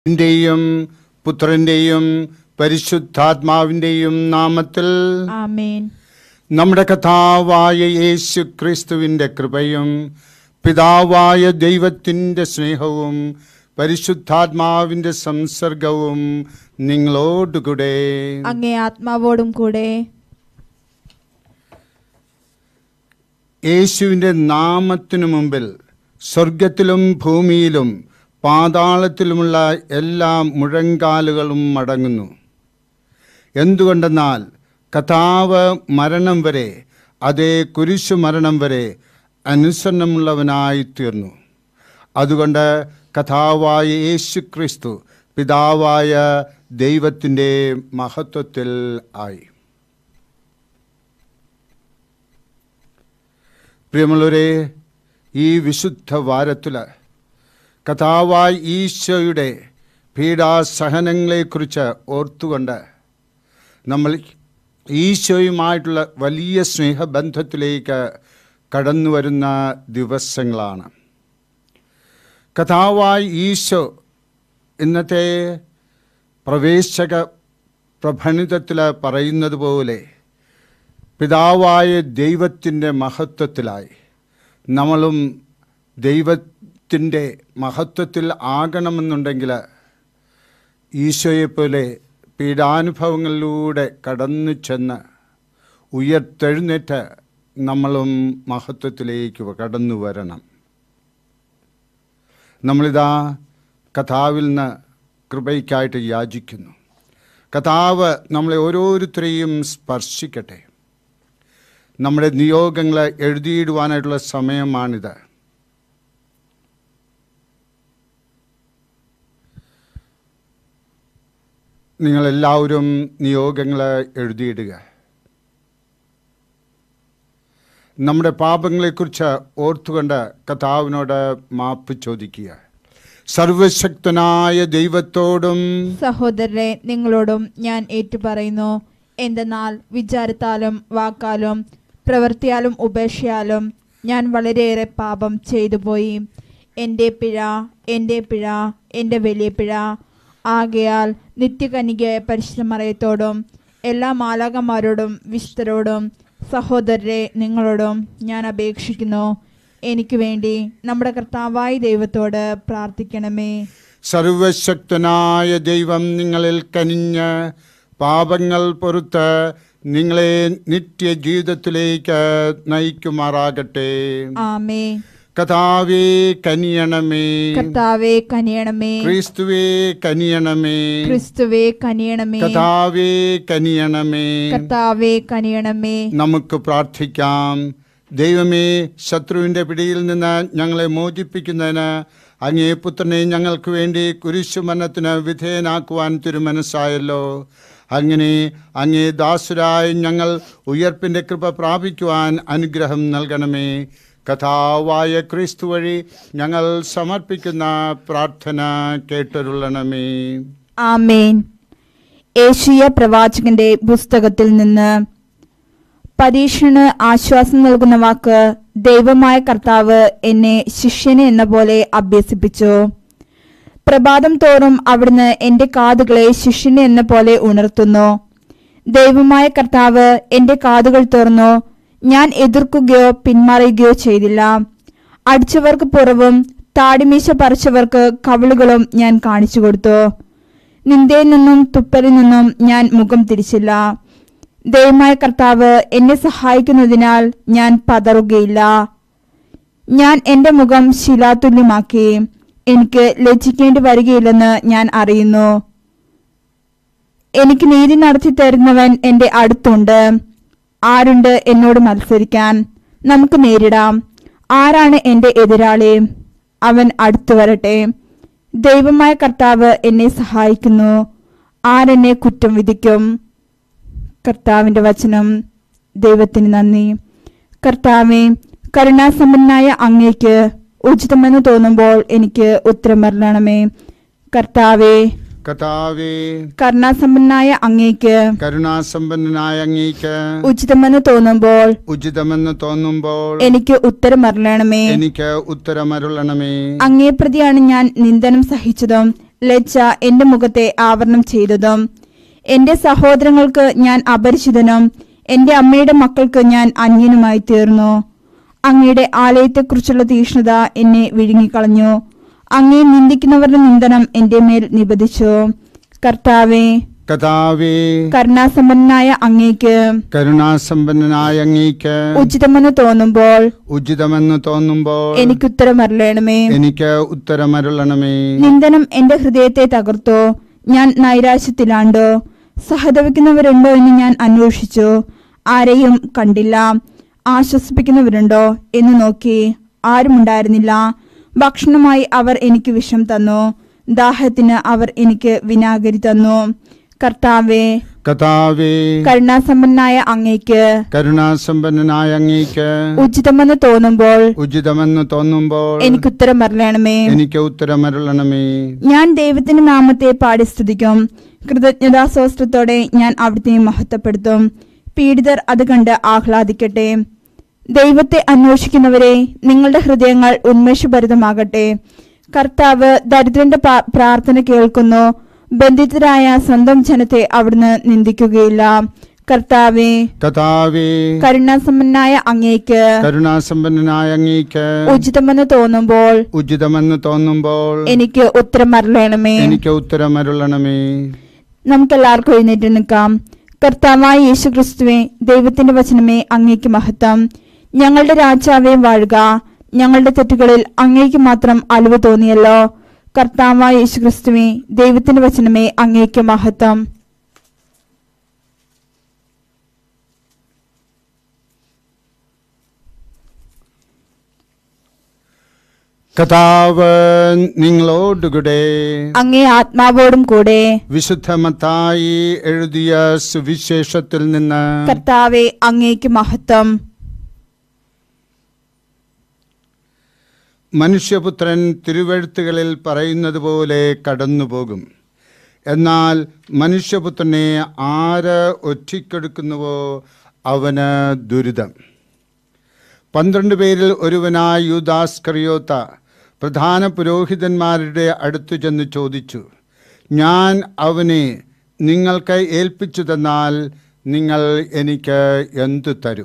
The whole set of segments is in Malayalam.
ന്റെയും പുത്രന്റെയും പരിശുദ്ധാത്മാവിന്റെയും നാമത്തിൽ ആമേൻ നമ്മുടെ കഥാവായ യേശു ക്രിസ്തുവിന്റെ കൃപയും പിതാവായ ദൈവത്തിന്റെ സ്നേഹവും പരിശുദ്ധാത്മാവിന്റെ സംസർഗവും നിങ്ങളോടുകൂടെ അങ്ങേ ആത്മാവോടും കൂടെ യേശുവിന്റെ നാമത്തിനു മുമ്പിൽ സ്വർഗത്തിലും ഭൂമിയിലും പാതാളത്തിലുമുള്ള എല്ലാ മുഴങ്കാലുകളും മടങ്ങുന്നു എന്തുകൊണ്ടെന്നാൽ കഥാവ് മരണം വരെ അതേ കുരിശു മരണം വരെ അനുസരണമുള്ളവനായി തീർന്നു അതുകൊണ്ട് കഥാവായ യേശു ക്രിസ്തു പിതാവായ ദൈവത്തിൻ്റെ മഹത്വത്തിൽ ആയി പ്രിയമുള്ളവരെ ഈ വിശുദ്ധ വാരത്തിൽ കഥാവായി ഈശോയുടെ പീഡാസഹനങ്ങളെക്കുറിച്ച് ഓർത്തുകൊണ്ട് നമ്മൾ ഈശോയുമായിട്ടുള്ള വലിയ സ്നേഹബന്ധത്തിലേക്ക് കടന്നു വരുന്ന ദിവസങ്ങളാണ് കഥാവായി ഈശോ ഇന്നത്തെ പ്രവേശക പ്രഭണിതത്തിൽ പറയുന്നത് പോലെ പിതാവായ ദൈവത്തിൻ്റെ മഹത്വത്തിലായി നമ്മളും ദൈവത്തിൻ്റെ മഹത്വത്തിൽ ആകണമെന്നുണ്ടെങ്കിൽ ഈശോയെപ്പോലെ പീഡാനുഭവങ്ങളിലൂടെ കടന്നു ചെന്ന് ഉയർത്തെഴുന്നേറ്റ് നമ്മളും മഹത്വത്തിലേക്ക് കടന്നു വരണം നമ്മളിതാ കഥാവിൽ നിന്ന് കൃപയ്ക്കായിട്ട് യാചിക്കുന്നു കഥാവ് നമ്മളെ ഓരോരുത്തരെയും സ്പർശിക്കട്ടെ നമ്മുടെ നിയോഗങ്ങൾ എഴുതിയിടുവാനായിട്ടുള്ള സമയമാണിത് നിങ്ങളെല്ലാവരും നിയോഗങ്ങൾ എഴുതിയിടുക നമ്മുടെ പാപങ്ങളെക്കുറിച്ച് ഓർത്തുകൊണ്ട് കഥാവിനോട് മാപ്പ് ചോദിക്കുക സർവശക്തനായ ദൈവത്തോടും സഹോദരരെ നിങ്ങളോടും ഞാൻ ഏറ്റുപറയുന്നു എന്തെന്നാൽ വിചാരത്താലും വാക്കാലും പ്രവൃത്തിയാലും ഉപേക്ഷയാലും ഞാൻ വളരെയേറെ പാപം ചെയ്തു പോയി എൻ്റെ പിഴ എൻ്റെ പിഴ എൻ്റെ വലിയ പിഴ ആകയാൽ നിത്യകനികയായ പരിശ്രമറയത്തോടും എല്ലാ മാലാകന്മാരോടും വിശുദ്ധരോടും സഹോദരരെ നിങ്ങളോടും ഞാൻ അപേക്ഷിക്കുന്നു എനിക്ക് വേണ്ടി നമ്മുടെ കർത്താവായ ദൈവത്തോട് പ്രാർത്ഥിക്കണമേ സർവശക്തനായ ദൈവം നിങ്ങളിൽ കനിഞ്ഞ് പാപങ്ങൾ പൊറുത്ത് നിങ്ങളെ നിത്യജീവിതത്തിലേക്ക് നയിക്കുമാറാകട്ടെ ആമേ കഥാവേ കനിയണമേ കർത്താവെ കനിയണമേ ക്രിസ്തുവേ കനിയണമേ ക്രിസ്തുവെ കനിയണമേ കഥാവേ കനിയണമേ കർത്താവെ കനിയണമേ നമുക്ക് പ്രാർത്ഥിക്കാം ദൈവമേ ശത്രുവിൻ്റെ പിടിയിൽ നിന്ന് ഞങ്ങളെ മോചിപ്പിക്കുന്നതിന് അങ്ങേ പുത്രനെ ഞങ്ങൾക്ക് വേണ്ടി കുരിശുമരണത്തിന് വിധേയനാക്കുവാൻ തിരുമനസ്സായല്ലോ അങ്ങനെ അങ്ങേ ദാസുരായി ഞങ്ങൾ ഉയർപ്പിൻ്റെ കൃപ പ്രാപിക്കുവാൻ അനുഗ്രഹം നൽകണമേ കഥാവായ ക്രിസ്തു വഴി ഞങ്ങൾ സമർപ്പിക്കുന്ന പ്രാർത്ഥന കേട്ടരുള്ളണമേ ആമേൻ ഏഷ്യ പ്രവാചകന്റെ പുസ്തകത്തിൽ നിന്ന് പരീക്ഷന് ആശ്വാസം നൽകുന്ന വാക്ക് ദൈവമായ കർത്താവ് എന്നെ ശിഷ്യനെ എന്ന പോലെ അഭ്യസിപ്പിച്ചു പ്രഭാതം തോറും അവിടുന്ന് എന്റെ കാതുകളെ ശിഷ്യനെ എന്ന പോലെ ഉണർത്തുന്നു ദൈവമായ കർത്താവ് എന്റെ കാതുകൾ തുറന്നു ഞാൻ എതിർക്കുകയോ പിന്മാറുകയോ ചെയ്തില്ല അടിച്ചവർക്ക് പുറവും താടിമീശ പറിച്ചവർക്ക് കവിളുകളും ഞാൻ കാണിച്ചു കൊടുത്തു നിന്ദയിൽ നിന്നും തുപ്പലിൽ നിന്നും ഞാൻ മുഖം തിരിച്ചില്ല ദൈവമായ കർത്താവ് എന്നെ സഹായിക്കുന്നതിനാൽ ഞാൻ പതറുകയില്ല ഞാൻ എന്റെ മുഖം ശിലാതുല്യമാക്കി എനിക്ക് ലജ്ജിക്കേണ്ടി വരികയില്ലെന്ന് ഞാൻ അറിയുന്നു എനിക്ക് നീതി നടത്തി തരുന്നവൻ എന്റെ അടുത്തുണ്ട് ആരുണ്ട് എന്നോട് മത്സരിക്കാൻ നമുക്ക് നേരിടാം ആരാണ് എന്റെ എതിരാളി അവൻ അടുത്തു വരട്ടെ ദൈവമായ കർത്താവ് എന്നെ സഹായിക്കുന്നു ആരെന്നെ കുറ്റം വിധിക്കും കർത്താവിന്റെ വചനം ദൈവത്തിന് നന്ദി കർത്താവെ കരുണാസമ്പന്നായ അങ്ങേക്ക് ഉചിതമെന്ന് തോന്നുമ്പോൾ എനിക്ക് ഉത്തരം വരണമേ കർത്താവെ കഥാവേ കരുണാസമ്പന്നായ അങ്ങേക്ക് കരുണാസമ്പന്നനായ അങ്ങേക്ക് ഉചിതമെന്ന് തോന്നുമ്പോൾ ഉചിതമെന്ന് തോന്നുമ്പോൾ എനിക്ക് ഉത്തരം അറിയണമേ എനിക്ക് ഉത്തരമരുളണമേ അങ്ങേ പ്രതിയാണ് ഞാൻ നിന്ദനം സഹിച്ചതും ലജ്ജ എന്റെ മുഖത്തെ ആവരണം ചെയ്തതും എന്റെ സഹോദരങ്ങൾക്ക് ഞാൻ അപരിചിതനും എന്റെ അമ്മയുടെ മക്കൾക്ക് ഞാൻ അന്യനുമായി തീർന്നു അങ്ങയുടെ ആലയത്തെക്കുറിച്ചുള്ള തീക്ഷ്ണത എന്നെ വിഴുങ്ങിക്കളഞ്ഞു അങ്ങേ നിന്ദിക്കുന്നവരുടെ നിന്ദനം എന്റെ മേൽ നിബദിച്ചു കർത്താവെ കഥാവേ കരുണാസമ്പന്നനായ അങ്ങേക്ക് കരുണാസമ്പന്നനായ അങ്ങേക്ക് ഉചിതമെന്ന് തോന്നുമ്പോൾ ഉചിതമെന്ന് തോന്നുമ്പോൾ എനിക്കുത്തരം അരുളേണമേ എനിക്ക് ഉത്തരമരുളണമേ നിന്ദനം എന്റെ ഹൃദയത്തെ തകർത്തു ഞാൻ നൈരാശ്യത്തിലാണ്ടു സഹതപിക്കുന്നവരുണ്ടോ എന്ന് ഞാൻ അന്വേഷിച്ചു ആരെയും കണ്ടില്ല ആശ്വസിപ്പിക്കുന്നവരുണ്ടോ എന്ന് നോക്കി ആരുമുണ്ടായിരുന്നില്ല ഭക്ഷണമായി അവർ എനിക്ക് വിഷം തന്നു ദാഹത്തിന് അവർ എനിക്ക് വിനാഗിരി തന്നു കർത്താവെ കഥാവേ കരുണാസമ്പന്നനായ അങ്ങേക്ക് കരുണാസമ്പന്നനായ അങ്ങേക്ക് ഉചിതമെന്ന് തോന്നുമ്പോൾ ഉചിതമെന്ന് തോന്നുമ്പോൾ എനിക്കുത്തരം അരുളേണമേ എനിക്ക് ഉത്തരമരുളണമേ ഞാൻ ദൈവത്തിന്റെ നാമത്തെ പാടി സ്തുതിക്കും കൃതജ്ഞതാസ്വസ്ത്രത്തോടെ ഞാൻ അവിടുത്തെ മഹത്വപ്പെടുത്തും പീഡിതർ അത് കണ്ട് ആഹ്ലാദിക്കട്ടെ ദൈവത്തെ അന്വേഷിക്കുന്നവരെ നിങ്ങളുടെ ഹൃദയങ്ങൾ ഉന്മേഷഭരിതമാകട്ടെ കർത്താവ് ദരിദ്രന്റെ പാ- പ്രാർത്ഥന കേൾക്കുന്നു ബന്ധിതരായ സ്വന്തം ജനത്തെ അവിടുന്ന് നിന്ദിക്കുകയില്ല കർത്താവെ കഥാവേ കരുണാസമ്പന്നനായ അങ്ങേക്ക് കരുണാസമ്പന്നനായ അങ്ങേക്ക് ഉചിതമെന്ന് തോന്നുമ്പോൾ ഉചിതമെന്ന് തോന്നുമ്പോൾ എനിക്ക് ഉത്തരം അരുളണമേ എനിക്ക് ഉത്തരമരുളണമേ നമുക്കെല്ലാവർക്കും എഴുന്നേറ്റ് നിൽക്കാം കർത്താവായ യേശു ക്രിസ്തുവെ ദൈവത്തിന്റെ വചനമേ അങ്ങേക്ക് മഹത്വം ഞങ്ങളുടെ രാജാവേ വാഴുക ഞങ്ങളുടെ തെറ്റുകളിൽ അങ്ങേക്ക് മാത്രം അലിവ് തോന്നിയല്ലോ കർത്താവായ യേശു ക്രിസ്തുവെ ദൈവത്തിന്റെ വചനമേ അങ്ങേക്ക് മഹത്വം കഥാവ് നിങ്ങളോടുകൂടെ അങ്ങേ ആത്മാവോടും കൂടെ വിശുദ്ധമത്തായി എഴുതിയ സുവിശേഷത്തിൽ നിന്ന് കർത്താവെ അങ്ങേക്ക് മഹത്വം മനുഷ്യപുത്രൻ തിരുവെഴുത്തുകളിൽ പറയുന്നത് പോലെ കടന്നുപോകും എന്നാൽ മനുഷ്യപുത്രനെ ആര് ഒറ്റിക്കെടുക്കുന്നുവോ അവന് ദുരിതം പന്ത്രണ്ട് പേരിൽ ഒരുവനായ യൂദാസ് കറിയോത്ത പ്രധാന പുരോഹിതന്മാരുടെ അടുത്തു ചെന്ന് ചോദിച്ചു ഞാൻ അവനെ നിങ്ങൾക്ക് ഏൽപ്പിച്ചു തന്നാൽ നിങ്ങൾ എനിക്ക് എന്തു തരും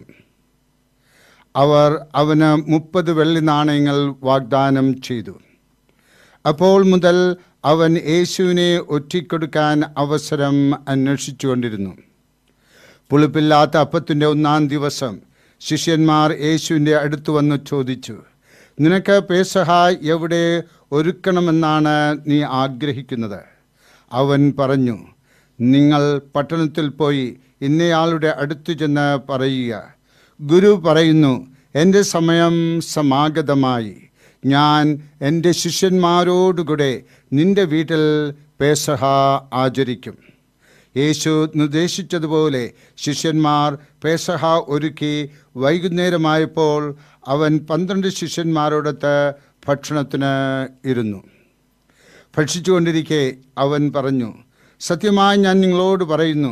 അവർ അവന് മുപ്പത് വെള്ളി നാണയങ്ങൾ വാഗ്ദാനം ചെയ്തു അപ്പോൾ മുതൽ അവൻ യേശുവിനെ ഒറ്റിക്കൊടുക്കാൻ അവസരം അന്വേഷിച്ചുകൊണ്ടിരുന്നു പുളിപ്പില്ലാത്ത അപ്പത്തിൻ്റെ ഒന്നാം ദിവസം ശിഷ്യന്മാർ യേശുവിൻ്റെ അടുത്ത് വന്ന് ചോദിച്ചു നിനക്ക് പേസഹ എവിടെ ഒരുക്കണമെന്നാണ് നീ ആഗ്രഹിക്കുന്നത് അവൻ പറഞ്ഞു നിങ്ങൾ പട്ടണത്തിൽ പോയി ഇന്നയാളുടെ അടുത്തു ചെന്ന് പറയുക ഗുരു പറയുന്നു എൻ്റെ സമയം സമാഗതമായി ഞാൻ എൻ്റെ ശിഷ്യന്മാരോടുകൂടെ നിന്റെ വീട്ടിൽ പേസഹ ആചരിക്കും യേശു നിർദ്ദേശിച്ചതുപോലെ ശിഷ്യന്മാർ പേസഹ ഒരുക്കി വൈകുന്നേരമായപ്പോൾ അവൻ പന്ത്രണ്ട് ശിഷ്യന്മാരോടൊത്ത് ഭക്ഷണത്തിന് ഇരുന്നു ഭക്ഷിച്ചുകൊണ്ടിരിക്കെ അവൻ പറഞ്ഞു സത്യമായി ഞാൻ നിങ്ങളോട് പറയുന്നു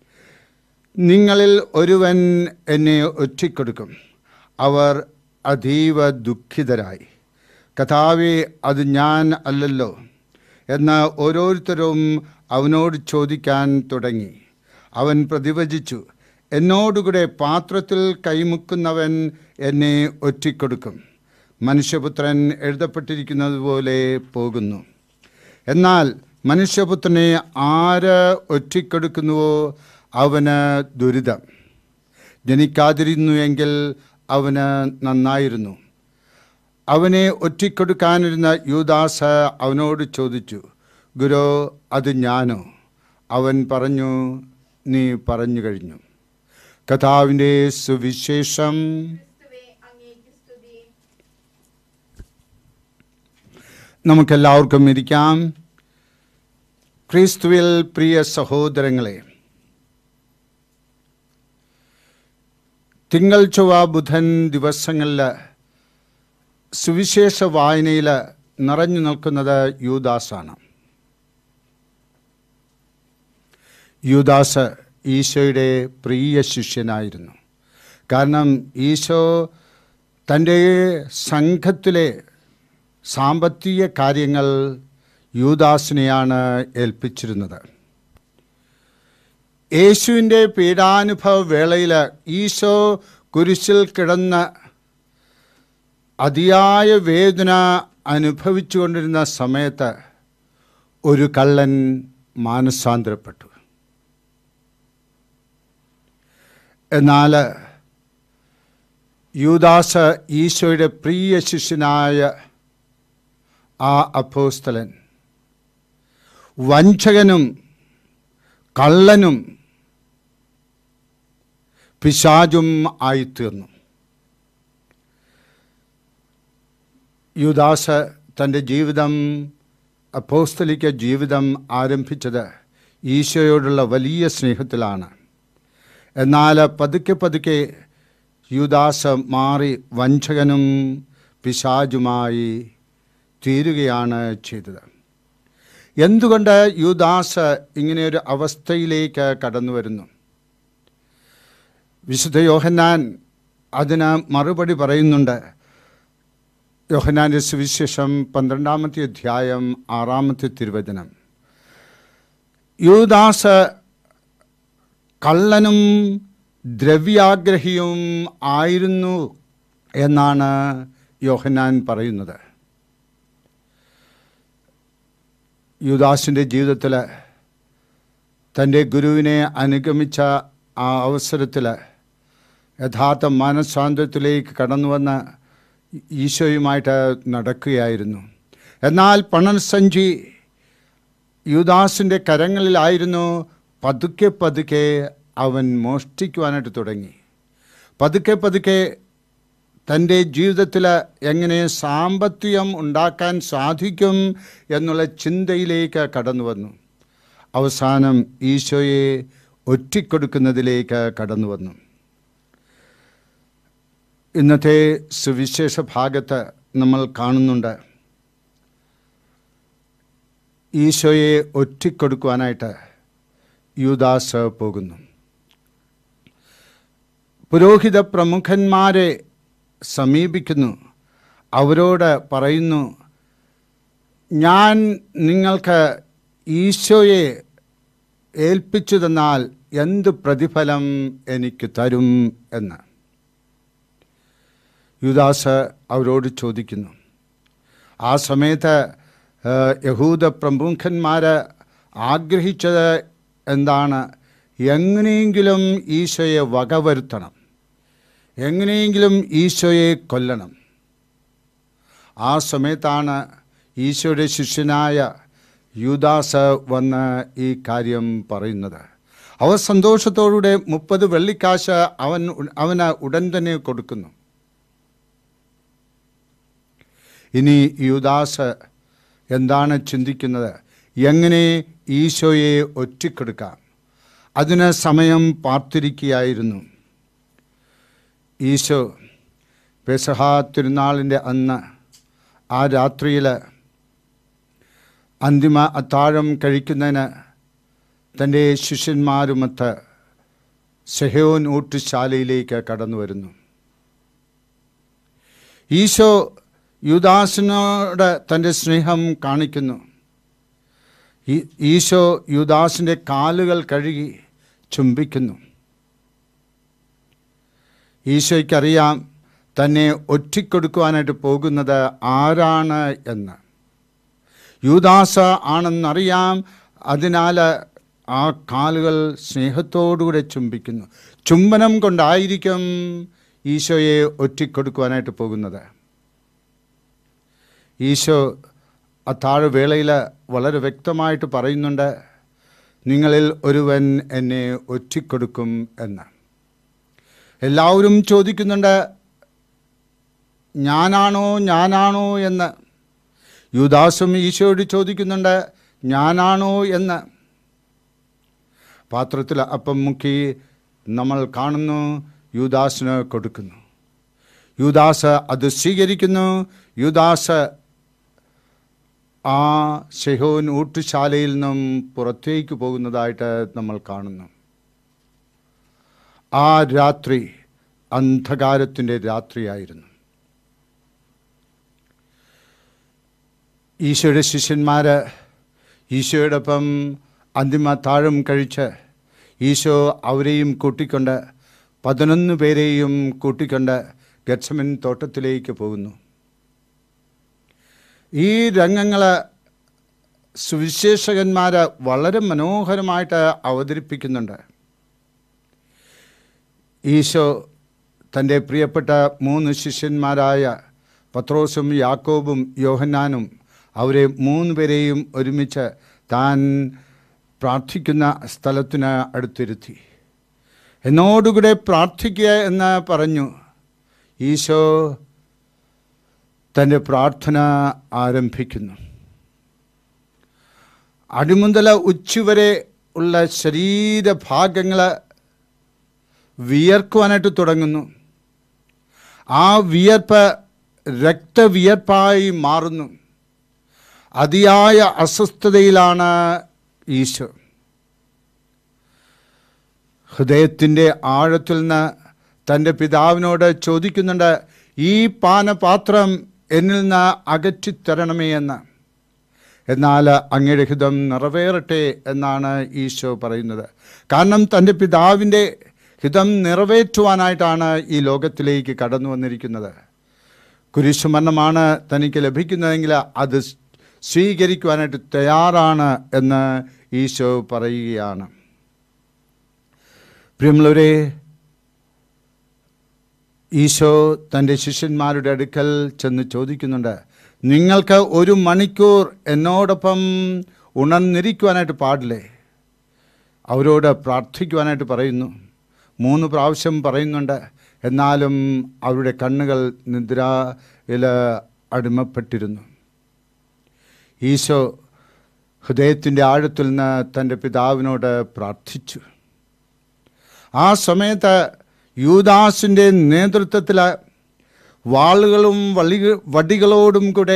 നിങ്ങളിൽ ഒരുവൻ എന്നെ ഒറ്റിക്കൊടുക്കും അവർ അതീവ ദുഃഖിതരായി കഥാവെ അത് ഞാൻ അല്ലല്ലോ എന്ന് ഓരോരുത്തരും അവനോട് ചോദിക്കാൻ തുടങ്ങി അവൻ പ്രതിവചിച്ചു എന്നോടുകൂടെ പാത്രത്തിൽ കൈമുക്കുന്നവൻ എന്നെ ഒറ്റിക്കൊടുക്കും മനുഷ്യപുത്രൻ എഴുതപ്പെട്ടിരിക്കുന്നത് പോലെ പോകുന്നു എന്നാൽ മനുഷ്യപുത്രനെ ആര് ഒറ്റിക്കൊടുക്കുന്നുവോ അവന് ദുരിതം ജനിക്കാതിരുന്നുവെങ്കിൽ അവന് നന്നായിരുന്നു അവനെ ഒറ്റിക്കൊടുക്കാനിരുന്ന യൂദാസ് അവനോട് ചോദിച്ചു ഗുരു അത് ഞാനോ അവൻ പറഞ്ഞു നീ പറഞ്ഞു കഴിഞ്ഞു കഥാവിൻ്റെ സുവിശേഷം നമുക്കെല്ലാവർക്കും ഇരിക്കാം ക്രിസ്തുവിൽ പ്രിയ സഹോദരങ്ങളെ തിങ്കൾ ചൊവ്വ ബുധൻ ദിവസങ്ങളിൽ സുവിശേഷ വായനയിൽ നിറഞ്ഞു നിൽക്കുന്നത് യൂദാസാണ് യൂദാസ് ഈശോയുടെ പ്രിയ ശിഷ്യനായിരുന്നു കാരണം ഈശോ തൻ്റെ സംഘത്തിലെ സാമ്പത്തിക കാര്യങ്ങൾ യൂദാസിനെയാണ് ഏൽപ്പിച്ചിരുന്നത് യേശുവിൻ്റെ പീഡാനുഭവ വേളയിൽ ഈശോ കുരിശിൽ കിടന്ന് അതിയായ വേദന അനുഭവിച്ചുകൊണ്ടിരുന്ന സമയത്ത് ഒരു കള്ളൻ മാനസാന്തരപ്പെട്ടു എന്നാൽ യൂദാസ് ഈശോയുടെ പ്രിയ ശിഷ്യനായ ആ അപ്പോസ്തലൻ വഞ്ചകനും കള്ളനും പിശാചും ആയിത്തീർന്നു യുദാസ് തൻ്റെ ജീവിതം അപ്പോസ്തലിക്ക ജീവിതം ആരംഭിച്ചത് ഈശോയോടുള്ള വലിയ സ്നേഹത്തിലാണ് എന്നാൽ പതുക്കെ പതുക്കെ യുദാസ് മാറി വഞ്ചകനും പിശാചുമായി തീരുകയാണ് ചെയ്തത് എന്തുകൊണ്ട് യുദാസ് ഇങ്ങനെയൊരു അവസ്ഥയിലേക്ക് കടന്നു വരുന്നു വിശുദ്ധ യോഹന്നാൻ അതിന് മറുപടി പറയുന്നുണ്ട് യോഹന്നാൻ്റെ സുവിശേഷം പന്ത്രണ്ടാമത്തെ അധ്യായം ആറാമത്തെ തിരുവചനം യൂദാസ് കള്ളനും ദ്രവ്യാഗ്രഹിയും ആയിരുന്നു എന്നാണ് യോഹന്നാൻ പറയുന്നത് യുദാസിൻ്റെ ജീവിതത്തിൽ തൻ്റെ ഗുരുവിനെ അനുഗമിച്ച ആ അവസരത്തിൽ യഥാർത്ഥ മാനസാന്തരത്തിലേക്ക് കടന്നു വന്ന് ഈശോയുമായിട്ട് നടക്കുകയായിരുന്നു എന്നാൽ പണസഞ്ചി യുദാസിൻ്റെ കരങ്ങളിലായിരുന്നു പതുക്കെ പതുക്കെ അവൻ മോഷ്ടിക്കുവാനായിട്ട് തുടങ്ങി പതുക്കെ പതുക്കെ തൻ്റെ ജീവിതത്തിൽ എങ്ങനെ സാമ്പത്തികം ഉണ്ടാക്കാൻ സാധിക്കും എന്നുള്ള ചിന്തയിലേക്ക് കടന്നു വന്നു അവസാനം ഈശോയെ ഒറ്റിക്കൊടുക്കുന്നതിലേക്ക് കടന്നു വന്നു ഇന്നത്തെ സുവിശേഷ ഭാഗത്ത് നമ്മൾ കാണുന്നുണ്ട് ഈശോയെ ഒറ്റിക്കൊടുക്കുവാനായിട്ട് യുദാസ് പോകുന്നു പുരോഹിത പ്രമുഖന്മാരെ സമീപിക്കുന്നു അവരോട് പറയുന്നു ഞാൻ നിങ്ങൾക്ക് ഈശോയെ ഏൽപ്പിച്ചു തന്നാൽ എന്ത് പ്രതിഫലം എനിക്ക് തരും എന്ന് യുദാസ് അവരോട് ചോദിക്കുന്നു ആ സമയത്ത് ആ, യഹൂദ പ്രമുഖന്മാർ ആഗ്രഹിച്ചത് എന്താണ് എങ്ങനെയെങ്കിലും ഈശോയെ വകവരുത്തണം എങ്ങനെയെങ്കിലും ഈശോയെ കൊല്ലണം ആ സമയത്താണ് ഈശോയുടെ ശിഷ്യനായ യൂദാസ് വന്ന് ഈ കാര്യം പറയുന്നത് അവർ സന്തോഷത്തോടുകൂടെ മുപ്പത് വെള്ളിക്കാശ് അവൻ അവന് ഉടൻ തന്നെ കൊടുക്കുന്നു ഇനി യുദാസ് എന്താണ് ചിന്തിക്കുന്നത് എങ്ങനെ ഈശോയെ ഒറ്റിക്കൊടുക്കാം അതിന് സമയം പാർത്തിരിക്കുകയായിരുന്നു ഈശോ പെസഹ തിരുനാളിൻ്റെ അന്ന് ആ രാത്രിയിൽ അന്തിമ അത്താഴം കഴിക്കുന്നതിന് തൻ്റെ ശിഷ്യന്മാരുമൊത്ത് സെഹയോൻ ഊട്ടുശാലയിലേക്ക് കടന്നു വരുന്നു ഈശോ യുദാസിനോട് തൻ്റെ സ്നേഹം കാണിക്കുന്നു ഈ- ഈശോ യുദാസിൻ്റെ കാലുകൾ കഴുകി ചുംബിക്കുന്നു ഈശോയ്ക്കറിയാം തന്നെ ഒറ്റിക്കൊടുക്കുവാനായിട്ട് പോകുന്നത് ആരാണ് എന്ന് യൂദാസ് ആണെന്നറിയാം അതിനാൽ ആ കാലുകൾ സ്നേഹത്തോടുകൂടെ ചുംബിക്കുന്നു ചുംബനം കൊണ്ടായിരിക്കും ഈശോയെ ഒറ്റിക്കൊടുക്കുവാനായിട്ട് പോകുന്നത് ഈശോ അത്താഴവേളയിൽ വളരെ വ്യക്തമായിട്ട് പറയുന്നുണ്ട് നിങ്ങളിൽ ഒരുവൻ എന്നെ ഒറ്റിക്കൊടുക്കും എന്ന് എല്ലാവരും ചോദിക്കുന്നുണ്ട് ഞാനാണോ ഞാനാണോ എന്ന് യുദാസും ഈശോയോട് ചോദിക്കുന്നുണ്ട് ഞാനാണോ എന്ന് പാത്രത്തിൽ അപ്പം മുക്കി നമ്മൾ കാണുന്നു യുദാസിന് കൊടുക്കുന്നു യുദാസ് അത് സ്വീകരിക്കുന്നു യുദാസ് ആ ഷെഹോൻ ഊട്ടുശാലയിൽ നിന്നും പുറത്തേക്ക് പോകുന്നതായിട്ട് നമ്മൾ കാണുന്നു ആ രാത്രി അന്ധകാരത്തിൻ്റെ രാത്രിയായിരുന്നു ഈശോയുടെ ശിഷ്യന്മാർ ഈശോയോടൊപ്പം അന്തിമ താഴം കഴിച്ച് ഈശോ അവരെയും കൂട്ടിക്കൊണ്ട് പതിനൊന്ന് പേരെയും കൂട്ടിക്കൊണ്ട് ഗച്ചമൻ തോട്ടത്തിലേക്ക് പോകുന്നു ഈ രംഗങ്ങൾ സുവിശേഷകന്മാർ വളരെ മനോഹരമായിട്ട് അവതരിപ്പിക്കുന്നുണ്ട് ഈശോ തൻ്റെ പ്രിയപ്പെട്ട മൂന്ന് ശിഷ്യന്മാരായ പത്രോസും യാക്കോബും യോഹന്നാനും അവരെ മൂന്ന് പേരെയും ഒരുമിച്ച് താൻ പ്രാർത്ഥിക്കുന്ന സ്ഥലത്തിന് അടുത്തിരുത്തി എന്നോടുകൂടെ പ്രാർത്ഥിക്കുക എന്ന് പറഞ്ഞു ഈശോ തൻ്റെ പ്രാർത്ഥന ആരംഭിക്കുന്നു അടിമുതല ഉച്ചുവരെ ഉള്ള ശരീരഭാഗങ്ങൾ വിയർക്കുവാനായിട്ട് തുടങ്ങുന്നു ആ വിയർപ്പ് രക്തവിയർപ്പായി മാറുന്നു അതിയായ അസ്വസ്ഥതയിലാണ് ഈശോ ഹൃദയത്തിൻ്റെ ആഴത്തിൽ നിന്ന് തൻ്റെ പിതാവിനോട് ചോദിക്കുന്നുണ്ട് ഈ പാനപാത്രം എന്നിൽ നിന്ന് അകറ്റിത്തരണമേ എന്ന് എന്നാൽ അങ്ങയുടെ ഹിതം നിറവേറട്ടെ എന്നാണ് ഈശോ പറയുന്നത് കാരണം തൻ്റെ പിതാവിൻ്റെ ഹിതം നിറവേറ്റുവാനായിട്ടാണ് ഈ ലോകത്തിലേക്ക് കടന്നു വന്നിരിക്കുന്നത് കുരിശുമരണമാണ് തനിക്ക് ലഭിക്കുന്നതെങ്കിൽ അത് സ്വീകരിക്കുവാനായിട്ട് തയ്യാറാണ് എന്ന് ഈശോ പറയുകയാണ് പ്രിയമുള്ളവരെ ഈശോ തൻ്റെ ശിഷ്യന്മാരുടെ അടുക്കൽ ചെന്ന് ചോദിക്കുന്നുണ്ട് നിങ്ങൾക്ക് ഒരു മണിക്കൂർ എന്നോടൊപ്പം ഉണർന്നിരിക്കുവാനായിട്ട് പാടില്ലേ അവരോട് പ്രാർത്ഥിക്കുവാനായിട്ട് പറയുന്നു മൂന്ന് പ്രാവശ്യം പറയുന്നുണ്ട് എന്നാലും അവരുടെ കണ്ണുകൾ നിദ്രയിൽ അടിമപ്പെട്ടിരുന്നു ഈശോ ഹൃദയത്തിൻ്റെ ആഴത്തിൽ നിന്ന് തൻ്റെ പിതാവിനോട് പ്രാർത്ഥിച്ചു ആ സമയത്ത് യൂദാസിൻ്റെ നേതൃത്വത്തിൽ വാളുകളും വളി വടികളോടും കൂടെ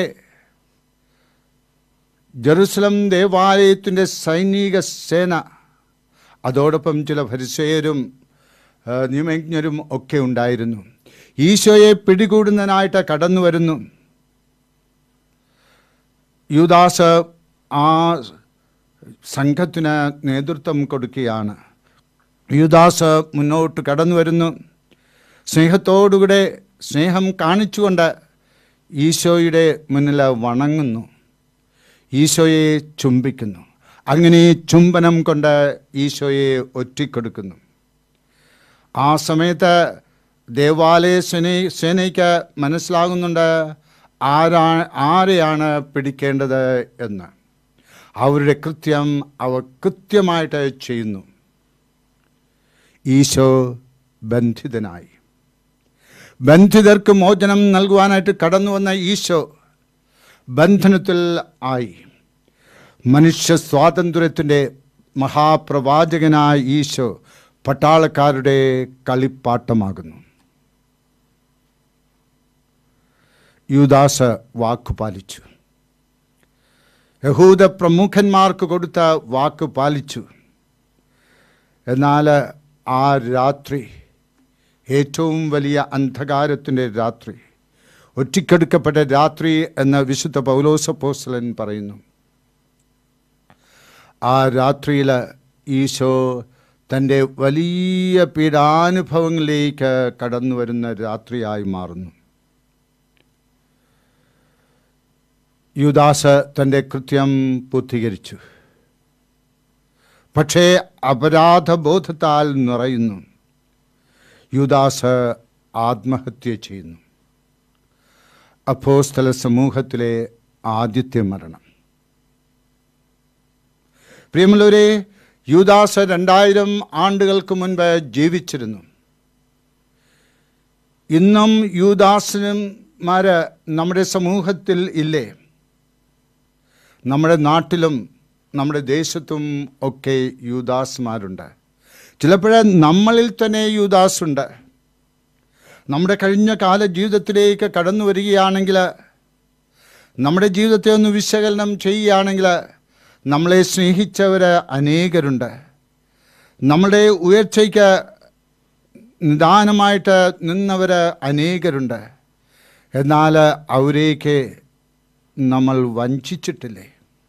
ജെറുസലം ദേവാലയത്തിൻ്റെ സൈനിക സേന അതോടൊപ്പം ചില പരിസയരും ആ, നിയമജ്ഞരും ഒക്കെ ഉണ്ടായിരുന്നു ഈശോയെ പിടികൂടുന്നതിനായിട്ട് കടന്നു വരുന്നു യൂദാസ് ആ സംഘത്തിന് നേതൃത്വം കൊടുക്കുകയാണ് യുദാസ് മുന്നോട്ട് കടന്നു വരുന്നു സ്നേഹത്തോടുകൂടെ സ്നേഹം കാണിച്ചുകൊണ്ട് ഈശോയുടെ മുന്നിൽ വണങ്ങുന്നു ഈശോയെ ചുംബിക്കുന്നു അങ്ങനെ ചുംബനം കൊണ്ട് ഈശോയെ ഒറ്റിക്കൊടുക്കുന്നു ആ സമയത്ത് ദേവാലയ സേന സേനയ്ക്ക് മനസ്സിലാകുന്നുണ്ട് ആരാ ആരെയാണ് പിടിക്കേണ്ടത് എന്ന് അവരുടെ കൃത്യം അവർ കൃത്യമായിട്ട് ചെയ്യുന്നു ഈശോ ബന്ധിതനായി ബന്ധിതർക്ക് മോചനം നൽകുവാനായിട്ട് കടന്നു വന്ന ഈശോ ബന്ധനത്തിൽ ആയി മനുഷ്യ സ്വാതന്ത്ര്യത്തിൻ്റെ മഹാപ്രവാചകനായ ഈശോ പട്ടാളക്കാരുടെ കളിപ്പാട്ടമാകുന്നു യൂദാസ് വാക്കു പാലിച്ചു യഹൂദ പ്രമുഖന്മാർക്ക് കൊടുത്ത വാക്ക് പാലിച്ചു എന്നാൽ ആ രാത്രി ഏറ്റവും വലിയ അന്ധകാരത്തിൻ്റെ രാത്രി ഒറ്റിക്കെടുക്കപ്പെട്ട രാത്രി എന്ന് വിശുദ്ധ പൗലോസപ്പോസ്ലൻ പറയുന്നു ആ രാത്രിയിൽ ഈശോ തൻ്റെ വലിയ പീഡാനുഭവങ്ങളിലേക്ക് കടന്നു വരുന്ന രാത്രിയായി മാറുന്നു യുദാസ് തൻ്റെ കൃത്യം പൂർത്തീകരിച്ചു പക്ഷേ അപരാധബോധത്താൽ നിറയുന്നു യുദാസ് ആത്മഹത്യ ചെയ്യുന്നു അപ്പോസ്തല സമൂഹത്തിലെ ആദ്യത്തെ മരണം പ്രിയമുള്ളവരെ യുദാസ് രണ്ടായിരം ആണ്ടുകൾക്ക് മുൻപ് ജീവിച്ചിരുന്നു ഇന്നും യൂദാസന്മാര് നമ്മുടെ സമൂഹത്തിൽ ഇല്ലേ നമ്മുടെ നാട്ടിലും നമ്മുടെ ദേശത്തും ഒക്കെ യൂദാസ്മാരുണ്ട് ചിലപ്പോഴേ നമ്മളിൽ തന്നെ യൂദാസുണ്ട് നമ്മുടെ കഴിഞ്ഞ കാല ജീവിതത്തിലേക്ക് കടന്നു വരികയാണെങ്കിൽ നമ്മുടെ ജീവിതത്തെ ഒന്ന് വിശകലനം ചെയ്യുകയാണെങ്കിൽ നമ്മളെ സ്നേഹിച്ചവർ അനേകരുണ്ട് നമ്മുടെ ഉയർച്ചയ്ക്ക് നിദാനമായിട്ട് നിന്നവർ അനേകരുണ്ട് എന്നാൽ അവരേക്ക് നമ്മൾ വഞ്ചിച്ചിട്ടില്ലേ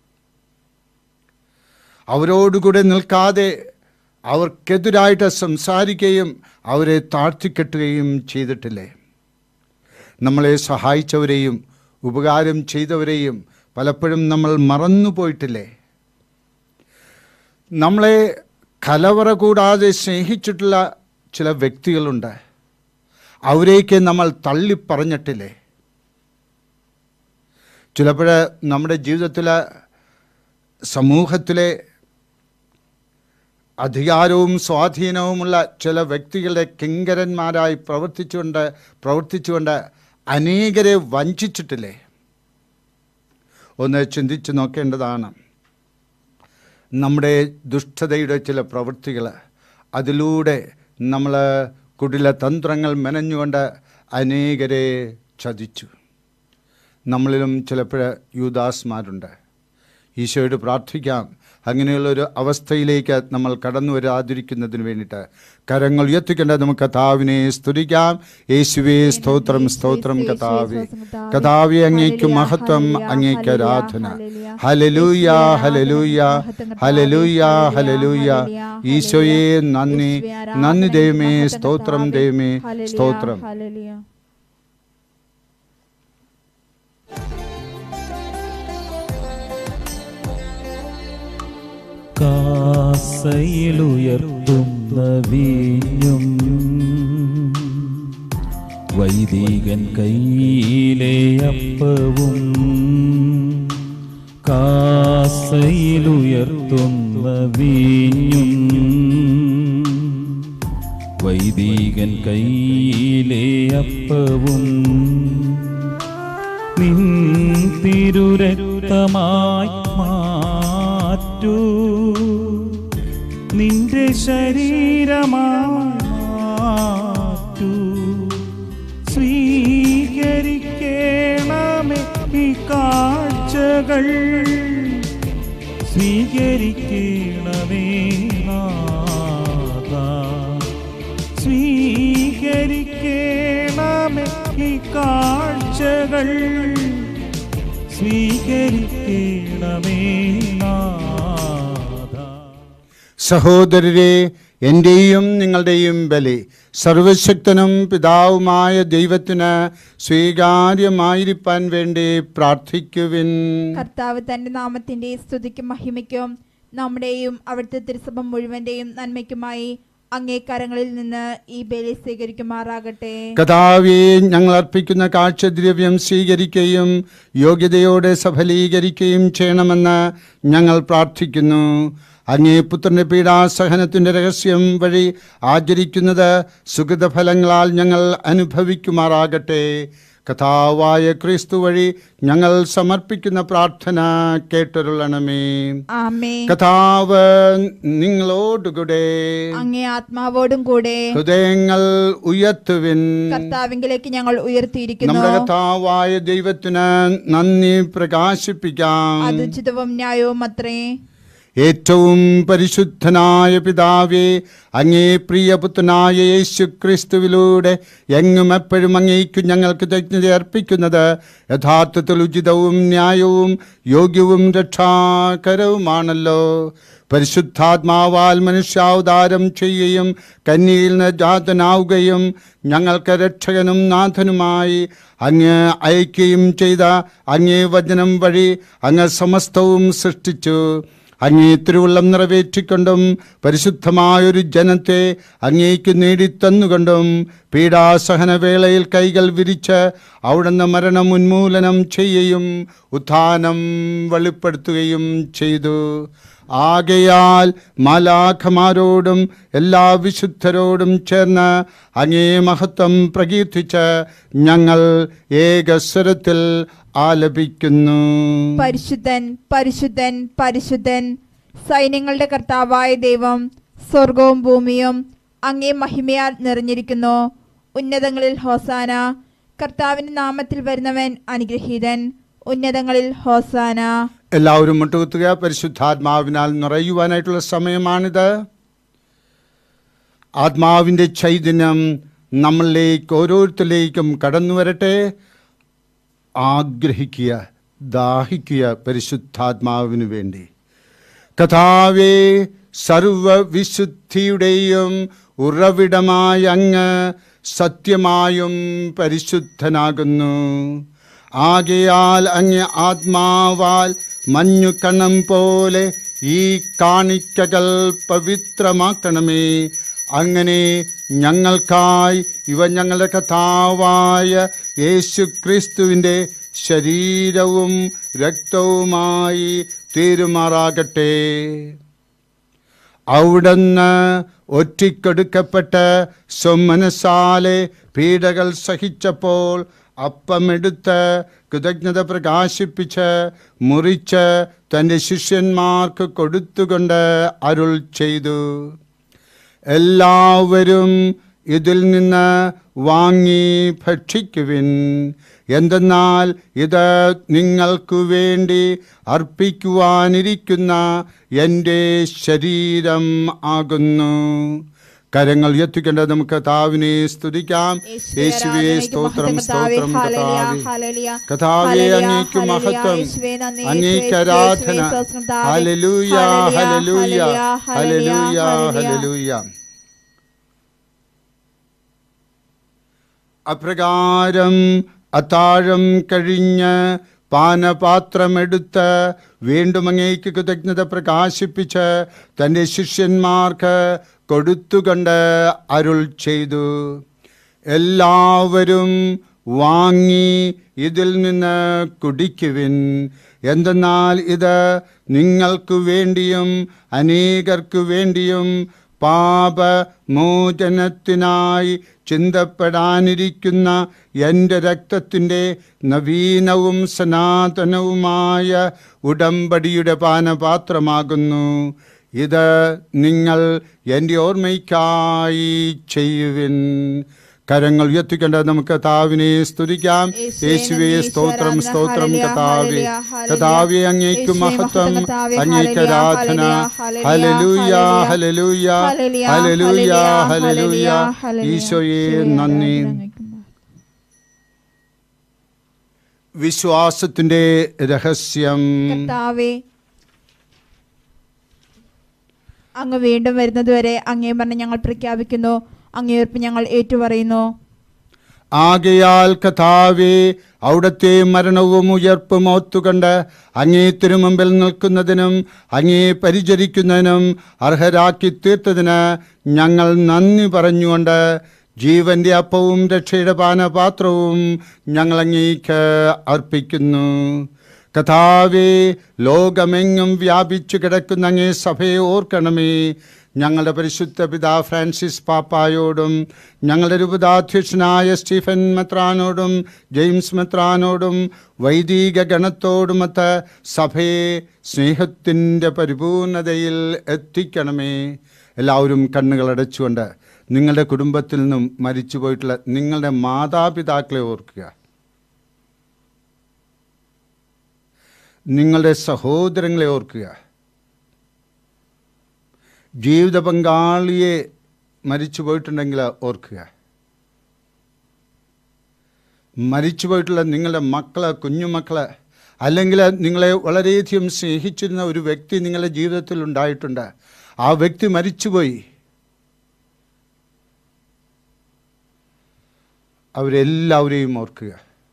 അവരോടുകൂടെ നിൽക്കാതെ അവർക്കെതിരായിട്ട് സംസാരിക്കുകയും അവരെ താഴ്ത്തിക്കെട്ടുകയും ചെയ്തിട്ടില്ലേ നമ്മളെ സഹായിച്ചവരെയും ഉപകാരം ചെയ്തവരെയും പലപ്പോഴും നമ്മൾ മറന്നുപോയിട്ടില്ലേ നമ്മളെ കലവറ കൂടാതെ സ്നേഹിച്ചിട്ടുള്ള ചില വ്യക്തികളുണ്ട് അവരേക്ക് നമ്മൾ തള്ളിപ്പറഞ്ഞിട്ടില്ലേ ചിലപ്പോൾ നമ്മുടെ ജീവിതത്തിലെ സമൂഹത്തിലെ അധികാരവും സ്വാധീനവുമുള്ള ചില വ്യക്തികളുടെ കിങ്കരന്മാരായി പ്രവർത്തിച്ചുകൊണ്ട് പ്രവർത്തിച്ചുകൊണ്ട് അനേകരെ വഞ്ചിച്ചിട്ടില്ലേ ഒന്ന് ചിന്തിച്ചു നോക്കേണ്ടതാണ് നമ്മുടെ ദുഷ്ടതയുടെ ചില പ്രവൃത്തികൾ അതിലൂടെ നമ്മൾ കുടില തന്ത്രങ്ങൾ മെനഞ്ഞുകൊണ്ട് അനേകരെ ചതിച്ചു നമ്മളിലും ചിലപ്പോൾ യൂദാസ്മാരുണ്ട് ഈശോയോട് പ്രാർത്ഥിക്കാം അങ്ങനെയുള്ളൊരു അവസ്ഥയിലേക്ക് നമ്മൾ കടന്നു വരാതിരിക്കുന്നതിന് വേണ്ടിയിട്ട് കരങ്ങൾ ഉയർത്തിക്കേണ്ട നമുക്ക് കഥാവിനെ സ്തുതിക്കാം യേശുവേ സ്തോത്രം സ്തോത്രം കഥാവെ കഥാവെ അങ്ങേക്ക് മഹത്വം അങ്ങേക്ക് ആരാധന ഹലലൂയ ഹലലൂയ ഹലലൂയ ഹലലൂയ ഈശോയെ നന്ദി നന്ദി ദൈവമേ സ്തോത്രം ദൈവമേ സ്തോത്രം കാസയിലുയർത്തുന്ന വീഞ്ഞും വൈദികൻ കയ്യിലെ അപ്പവും കാസയിലുയർത്തുന്ന വീഞ്ഞും വൈദികൻ കയ്യിലെ അപ്പവും നിൻ തിരുരക്തമായി മാറ്റൂ നിന്റെ ശരീരമായി മാറ്റൂ സ്വീകരിക്കണമേ ഈ കാഴ്ചകൾ സ്വീകരിക്കണമേ നാഥാ സ്വീകരിക്കണമേ ഈ കാഴ്ചകൾ സ്വീകരിക്കണമേ നാഥാ സഹോദരരെ എൻ്റെയും നിങ്ങളുടെയും ബലി സർവശക്തനും പിതാവുമായ ദൈവത്തിന് സ്വീകാര്യമായിരിക്കാൻ വേണ്ടി പ്രാർത്ഥിക്കുവിൻ കർത്താവ് തന്റെ നാമത്തിന്റെ സ്തുതിക്കും മഹിമയ്ക്കും നമ്മുടെയും അവിടുത്തെ തിരുസഭ മുഴുവന്റെയും നന്മയ്ക്കുമായി അങ്ങേ കരങ്ങളിൽ നിന്ന് ഈ ബലി സ്വീകരിക്കുമാറാകട്ടെ കഥാവെ ഞങ്ങൾ അർപ്പിക്കുന്ന കാഴ്ചദ്രവ്യം സ്വീകരിക്കുകയും യോഗ്യതയോടെ സഫലീകരിക്കുകയും ചെയ്യണമെന്ന് ഞങ്ങൾ പ്രാർത്ഥിക്കുന്നു അങ്ങേ പുത്രന്റെ പീഡാസഹനത്തിന്റെ രഹസ്യം വഴി ആചരിക്കുന്നത് സുഗതഫലങ്ങളാൽ ഞങ്ങൾ അനുഭവിക്കുമാറാകട്ടെ കഥാവായ ക്രിസ്തു വഴി ഞങ്ങൾ സമർപ്പിക്കുന്ന പ്രാർത്ഥന കേട്ടൊരുളണമേ ആമേ കഥാവ് നിങ്ങളോടുകൂടെ അങ്ങേ ആത്മാവോടും കൂടെ ഹൃദയങ്ങൾ ഉയർത്തുവിൻ കർത്താവിങ്കിലേക്ക് ഞങ്ങൾ ഉയർത്തിയിരിക്കുന്നു നമ്മുടെ കർത്താവായ ദൈവത്തിന് നന്ദി പ്രകാശിപ്പിക്കാം അത് ഉചിതവും ന്യായവും അത്രേ ഏറ്റവും പരിശുദ്ധനായ പിതാവേ അങ്ങേ പ്രിയപുത്രനായ യേശു ക്രിസ്തുവിലൂടെ എങ്ങും എപ്പോഴും അങ്ങേക്കു ഞങ്ങൾക്ക് തജ്ഞത അർപ്പിക്കുന്നത് യഥാർത്ഥത്തിൽ ഉചിതവും ന്യായവും യോഗ്യവും രക്ഷാകരവുമാണല്ലോ പരിശുദ്ധാത്മാവാൽ മനുഷ്യാവതാരം ചെയ്യുകയും കന്നിയിൽ നിന്ന് ജാതനാവുകയും ഞങ്ങൾക്ക് രക്ഷകനും നാഥനുമായി അങ്ങ് അയക്കുകയും ചെയ്ത അങ്ങേ വചനം വഴി അങ്ങ് സമസ്തവും സൃഷ്ടിച്ചു അങ്ങേ തിരുവുള്ളം നിറവേറ്റിക്കൊണ്ടും പരിശുദ്ധമായൊരു ജനത്തെ അങ്ങേക്ക് നേടിത്തന്നുകൊണ്ടും പീഡാസഹനവേളയിൽ കൈകൾ വിരിച്ച് അവിടുന്ന് മരണം ഉന്മൂലനം ചെയ്യുകയും ഉത്ഥാനം വെളിപ്പെടുത്തുകയും ചെയ്തു ആകയാൽ മാലാഖമാരോടും എല്ലാ വിശുദ്ധരോടും ചേർന്ന് അങ്ങേ മഹത്വം പ്രകീർത്തിച്ച് ഞങ്ങൾ ഏകസ്വരത്തിൽ ആലപിക്കുന്നു പരിശുദ്ധൻ പരിശുദ്ധൻ പരിശുദ്ധൻ സൈന്യങ്ങളുടെ കർത്താവായ ദൈവം സ്വർഗവും ഭൂമിയും അങ്ങേ മഹിമയാൽ നിറഞ്ഞിരിക്കുന്നു ഉന്നതങ്ങളിൽ ഹോസാന കർത്താവിന്റെ നാമത്തിൽ വരുന്നവൻ അനുഗ്രഹീതൻ ഉന്നതങ്ങളിൽ ഹോസാന എല്ലാവരും മുട്ടുകുത്തുക പരിശുദ്ധാത്മാവിനാൽ നിറയുവാനായിട്ടുള്ള സമയമാണിത് ആത്മാവിൻ്റെ ചൈതന്യം നമ്മളിലേക്ക് ഓരോരുത്തരിലേക്കും കടന്നു വരട്ടെ ആഗ്രഹിക്കുക ദാഹിക്കുക പരിശുദ്ധാത്മാവിനു വേണ്ടി കഥാവേ സർവവിശുദ്ധിയുടെയും ഉറവിടമായ അങ്ങ് സത്യമായും പരിശുദ്ധനാകുന്നു ആകയാൽ അങ്ങ് ആത്മാവാൽ മഞ്ഞുകണം പോലെ ഈ കാണിക്കകൾ പവിത്രമാക്കണമേ അങ്ങനെ ഞങ്ങൾക്കായി ഇവ ഞങ്ങളുടെ കഥാവായ യേശു ക്രിസ്തുവിൻ്റെ ശരീരവും രക്തവുമായി തീരുമാറാകട്ടെ അവിടുന്ന് ഒറ്റിക്കൊടുക്കപ്പെട്ട് സ്വമനസാലെ പീഡകൾ സഹിച്ചപ്പോൾ അപ്പമെടുത്ത് കൃതജ്ഞത പ്രകാശിപ്പിച്ച് മുറിച്ച് തൻ്റെ ശിഷ്യന്മാർക്ക് കൊടുത്തുകൊണ്ട് അരുൾ ചെയ്തു എല്ലാവരും ഇതിൽ നിന്ന് വാങ്ങി ഭക്ഷിക്കുവിൻ എന്തെന്നാൽ ഇത് നിങ്ങൾക്കു വേണ്ടി അർപ്പിക്കുവാനിരിക്കുന്ന എൻ്റെ ശരീരം ആകുന്നു കരങ്ങൾ ഉയർത്തിക്കേണ്ടത് നമുക്ക് താവിനെ സ്തുതിക്കാം യേശുവേ സ്തോത്രം സ്തോത്രം കഥാവേ കഥാവേ അങ്ങേക്ക് മഹത്വം അങ്ങേക്ക് ആരാധന ഹലലൂയ ഹലലൂയ ഹലലൂയ ഹലലൂയ അപ്രകാരം അത്താഴം കഴിഞ്ഞ് പാനപാത്രമെടുത്ത് വീണ്ടും അങ്ങേക്ക് കൃതജ്ഞത പ്രകാശിപ്പിച്ച് തൻ്റെ ശിഷ്യന്മാർക്ക് കൊടുത്തുകൊണ്ട് അരുൾ ചെയ്തു എല്ലാവരും വാങ്ങി ഇതിൽ നിന്ന് കുടിക്കുവിൻ എന്തെന്നാൽ ഇത് നിങ്ങൾക്ക് വേണ്ടിയും അനേകർക്കു വേണ്ടിയും പാപമോചനത്തിനായി ചിന്തപ്പെടാനിരിക്കുന്ന എൻ്റെ രക്തത്തിൻ്റെ നവീനവും സനാതനവുമായ ഉടമ്പടിയുടെ പാനപാത്രമാകുന്നു ഇത് നിങ്ങൾ എൻ്റെ ഓർമ്മയ്ക്കായി ചെയ്യുവിൻ കരങ്ങൾ ഉയർത്തിക്കേണ്ടത് നമുക്ക് കഥാവിനെ സ്തുതിക്കാം യേശുവേ സ്തോത്രം സ്തോത്രം കഥാവേ കഥാവെ അങ്ങേക്ക് മഹത്വം അങ്ങേക്ക് ആരാധന ഹലലൂയ ഹലലൂയ ഹലലൂയ ഹലലൂയ ഈശോയെ നന്ദി വിശ്വാസത്തിന്റെ രഹസ്യം കർത്താവേ അങ്ങ് വീണ്ടും വരുന്നതുവരെ അങ്ങേ പറഞ്ഞ് ഞങ്ങൾ പ്രഖ്യാപിക്കുന്നു അങ്ങേർപ്പ് ഞങ്ങൾ ഏറ്റുപറയുന്നു ആകയാൽ കഥാവേ അവിടത്തെ മരണവും ഉയർപ്പും ഓത്തുകണ്ട് അങ്ങേ തിരുമുമ്പിൽ നിൽക്കുന്നതിനും അങ്ങേ പരിചരിക്കുന്നതിനും അർഹരാക്കി തീർത്തതിന് ഞങ്ങൾ നന്ദി പറഞ്ഞുകൊണ്ട് ജീവന്റെ അപ്പവും രക്ഷയുടെ പാനപാത്രവും ഞങ്ങൾ അങ്ങേക്ക് അർപ്പിക്കുന്നു കഥാവേ ലോകമെങ്ങും വ്യാപിച്ചു കിടക്കുന്ന അങ്ങേ സഭയെ ഓർക്കണമേ ഞങ്ങളുടെ പരിശുദ്ധ പിതാ ഫ്രാൻസിസ് പാപ്പായോടും ഞങ്ങളുടെ രൂപതാധ്യക്ഷനായ സ്റ്റീഫൻ മെത്രാനോടും ജെയിംസ് മെത്രാനോടും വൈദിക ഗണത്തോടുമൊത്ത് സഭയെ സ്നേഹത്തിൻ്റെ പരിപൂർണതയിൽ എത്തിക്കണമേ എല്ലാവരും കണ്ണുകളടച്ചുകൊണ്ട് നിങ്ങളുടെ കുടുംബത്തിൽ നിന്നും മരിച്ചു പോയിട്ടുള്ള നിങ്ങളുടെ മാതാപിതാക്കളെ ഓർക്കുക നിങ്ങളുടെ സഹോദരങ്ങളെ ഓർക്കുക ജീവിത പങ്കാളിയെ മരിച്ചു പോയിട്ടുണ്ടെങ്കിൽ ഓർക്കുക മരിച്ചു പോയിട്ടുള്ള നിങ്ങളുടെ മക്കള് കുഞ്ഞുമക്കള് അല്ലെങ്കിൽ നിങ്ങളെ വളരെയധികം സ്നേഹിച്ചിരുന്ന ഒരു വ്യക്തി നിങ്ങളുടെ ജീവിതത്തിൽ ഉണ്ടായിട്ടുണ്ട് ആ വ്യക്തി മരിച്ചുപോയി അവരെല്ലാവരെയും ഓർക്കുക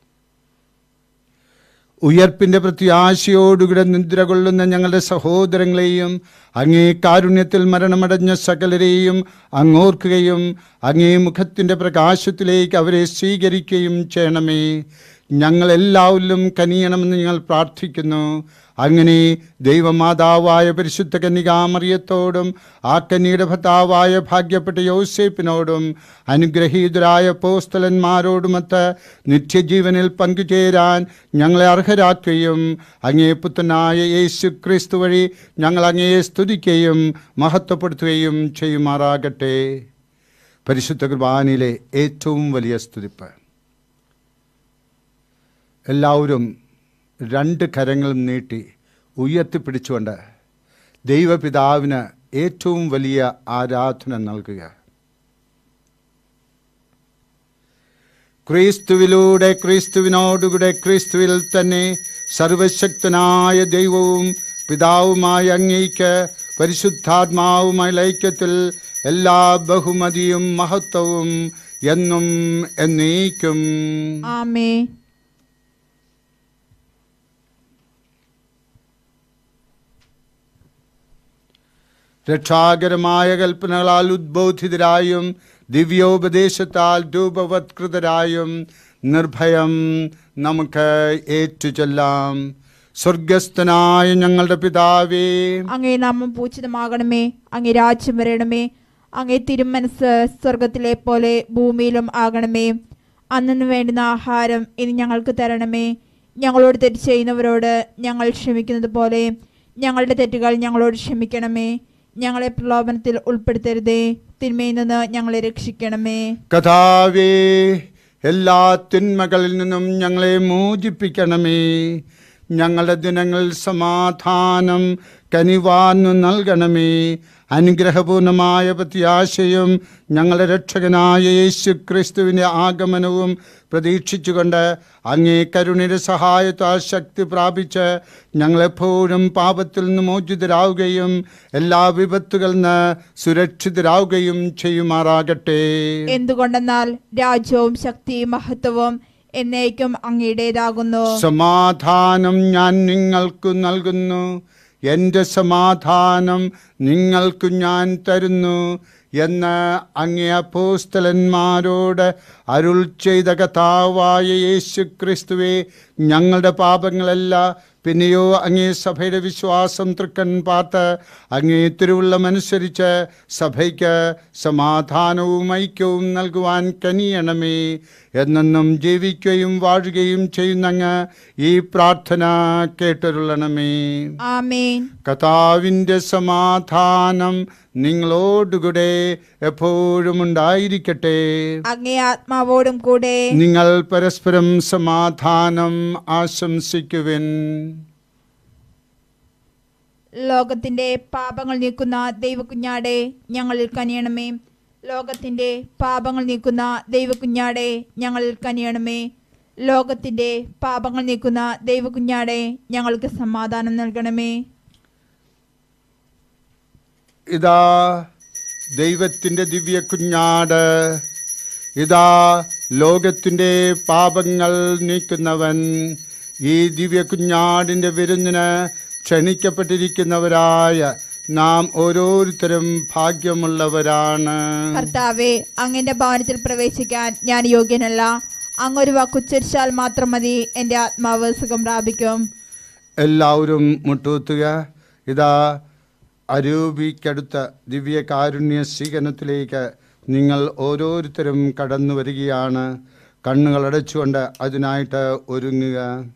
ഉയർപ്പിൻ്റെ പ്രത്യാശയോടുകൂടെ നിദ്ര കൊള്ളുന്ന ഞങ്ങളുടെ സഹോദരങ്ങളെയും അങ്ങേ കാരുണ്യത്തിൽ മരണമടഞ്ഞ സകലരെയും അങ്ങോർക്കുകയും അങ്ങേ മുഖത്തിൻ്റെ പ്രകാശത്തിലേക്ക് അവരെ സ്വീകരിക്കുകയും ചെയ്യണമേ ഞങ്ങളെല്ലാവരിലും കനിയണമെന്ന് ഞങ്ങൾ പ്രാർത്ഥിക്കുന്നു അങ്ങനെ ദൈവമാതാവായ പരിശുദ്ധ കന്യകാമറിയത്തോടും ആ കന്യയുടെ ഭർത്താവായ ഭാഗ്യപ്പെട്ട യോസേപ്പിനോടും അനുഗ്രഹീതരായ പോസ്തലന്മാരോടുമൊത്ത് നിത്യജീവനിൽ പങ്കുചേരാൻ ഞങ്ങളെ അർഹരാക്കുകയും അങ്ങേ പുത്രനായ യേശു ക്രിസ്തു വഴി ഞങ്ങൾ അങ്ങയെ സ്തുതിക്കുകയും മഹത്വപ്പെടുത്തുകയും ചെയ്യുമാറാകട്ടെ പരിശുദ്ധ കുർബാനയിലെ ഏറ്റവും വലിയ സ്തുതിപ്പ് എല്ലാവരും രണ്ട് കരങ്ങളും നീട്ടി ഉയർത്തിപ്പിടിച്ചുകൊണ്ട് ദൈവപിതാവിന് ഏറ്റവും വലിയ ആരാധന നൽകുക ക്രിസ്തുവിലൂടെ ക്രിസ്തുവിനോടുകൂടെ ക്രിസ്തുവിൽ തന്നെ സർവശക്തനായ ദൈവവും പിതാവുമായ അങ്ങേക്ക് പരിശുദ്ധാത്മാവുമായ ഐക്യത്തിൽ എല്ലാ ബഹുമതിയും മഹത്വവും എന്നും എന്നേക്കും ആമേ രക്ഷാകരമായ കൽപ്പനകളാൽ ഉദ്ബോധിതരായും ദിവ്യോപദേശത്താൽ രൂപവത്കൃതരായും നിർഭയം നമുക്ക് ഏറ്റുചൊല്ലാം സ്വർഗസ്ഥനായ ഞങ്ങളുടെ പിതാവേ അങ്ങേ നാമം പൂജിതമാകണമേ അങ്ങേ രാജ്യം വരണമേ അങ്ങേ തിരുമനസ് സ്വർഗത്തിലെ പോലെ ഭൂമിയിലും ആകണമേ അന്നു വേണ്ടുന്ന ആഹാരം ഇനി ഞങ്ങൾക്ക് തരണമേ ഞങ്ങളോട് തെറ്റ് ചെയ്യുന്നവരോട് ഞങ്ങൾ ക്ഷമിക്കുന്നത് പോലെ ഞങ്ങളുടെ തെറ്റുകൾ ഞങ്ങളോട് ക്ഷമിക്കണമേ ഞങ്ങളെ പ്രലോഭനത്തിൽ ഉൾപ്പെടുത്തരുതേ തിന്മയിൽ നിന്ന് ഞങ്ങളെ രക്ഷിക്കണമേ കഥാവേ എല്ലാ തിന്മകളിൽ നിന്നും ഞങ്ങളെ മോചിപ്പിക്കണമേ ഞങ്ങളുടെ ദിനങ്ങൾ സമാധാനം കനിവാന്നു നൽകണമേ അനുഗ്രഹപൂർണമായ പ്രത്യാശയും ഞങ്ങളുടെ രക്ഷകനായ യേശു ക്രിസ്തുവിൻ്റെ ആഗമനവും പ്രതീക്ഷിച്ചുകൊണ്ട് അങ്ങേ കരുണയുടെ സഹായത്താൽ ശക്തി പ്രാപിച്ച് ഞങ്ങളെപ്പോഴും പാപത്തിൽ നിന്ന് മോചിതരാവുകയും എല്ലാ വിപത്തുകളിൽ നിന്ന് സുരക്ഷിതരാവുകയും ചെയ്യുമാറാകട്ടെ എന്തുകൊണ്ടെന്നാൽ രാജ്യവും ശക്തിയും മഹത്വവും എന്നേക്കും അങ്ങയുടേതാകുന്നു സമാധാനം ഞാൻ നിങ്ങൾക്ക് നൽകുന്നു എൻ്റെ സമാധാനം നിങ്ങൾക്ക് ഞാൻ തരുന്നു എന്ന് അങ്ങേ അപ്പോസ്തലന്മാരോട് അരുൾ ചെയ്ത കഥാവായ യേശു ക്രിസ്തുവെ ഞങ്ങളുടെ പാപങ്ങളല്ല പിന്നെയോ അങ്ങേ സഭയുടെ വിശ്വാസം തൃക്കൻ പാർത്ത് അങ്ങേ തിരുവുള്ളമനുസരിച്ച് സഭയ്ക്ക് സമാധാനവും ഐക്യവും നൽകുവാൻ കനിയണമേ എന്നെന്നും ജീവിക്കുകയും വാഴുകയും ചെയ്യുന്നങ്ങ് ഈ പ്രാർത്ഥന കേട്ടരുളണമേ ആമേൻ കഥാവിൻ്റെ സമാധാനം നിങ്ങളോടുകൂടെ എപ്പോഴും ഉണ്ടായിരിക്കട്ടെ അങ്ങേ ആത്മാവോടും കൂടെ നിങ്ങൾ പരസ്പരം സമാധാനം ആശംസിക്കുവിൻ ലോകത്തിന്റെ പാപങ്ങൾ നീക്കുന്ന ദൈവകുഞ്ഞാടെ ഞങ്ങളിൽ കനിയണമേ ലോകത്തിന്റെ പാപങ്ങൾ നീക്കുന്ന ദൈവകുഞ്ഞാടെ ഞങ്ങളിൽ കനിയണമേ ലോകത്തിന്റെ പാപങ്ങൾ നീക്കുന്ന ദൈവകുഞ്ഞാടെ ഞങ്ങൾക്ക് സമാധാനം നൽകണമേ ഇതാ ദൈവത്തിൻ്റെ ദിവ്യ കുഞ്ഞാട് ഇതാ ലോകത്തിൻ്റെ പാപങ്ങൾ നീക്കുന്നവൻ ഈ ദിവ്യ കുഞ്ഞാടിൻ്റെ വിരുന്നിന് ക്ഷണിക്കപ്പെട്ടിരിക്കുന്നവരായ നാം ഓരോരുത്തരും ഭാഗ്യമുള്ളവരാണ് കർത്താവെ അങ്ങന്റെ ഭവനത്തിൽ പ്രവേശിക്കാൻ ഞാൻ യോഗ്യനല്ല അങ്ങൊരു വാക്കുച്ചരിച്ചാൽ മാത്രം മതി എൻ്റെ ആത്മാവ് സുഖം പ്രാപിക്കും എല്ലാവരും മുട്ടൂത്തുക ഇതാ അരൂപിക്കടുത്ത ദിവ്യ കാരുണ്യ സ്വീകരണത്തിലേക്ക് നിങ്ങൾ ഓരോരുത്തരും കടന്നു വരികയാണ് കണ്ണുകൾ അടച്ചുകൊണ്ട് അതിനായിട്ട് ഒരുങ്ങുക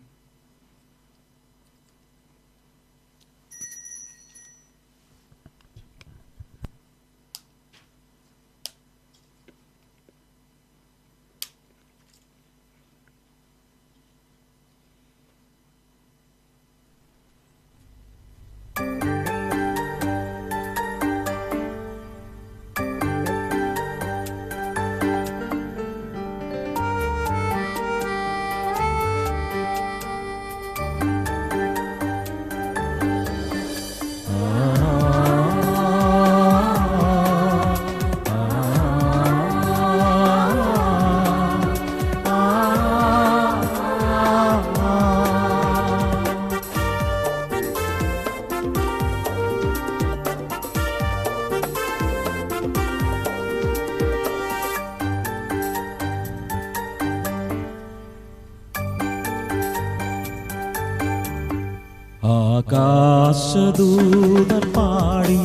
ആകാശദൂതർ പാടി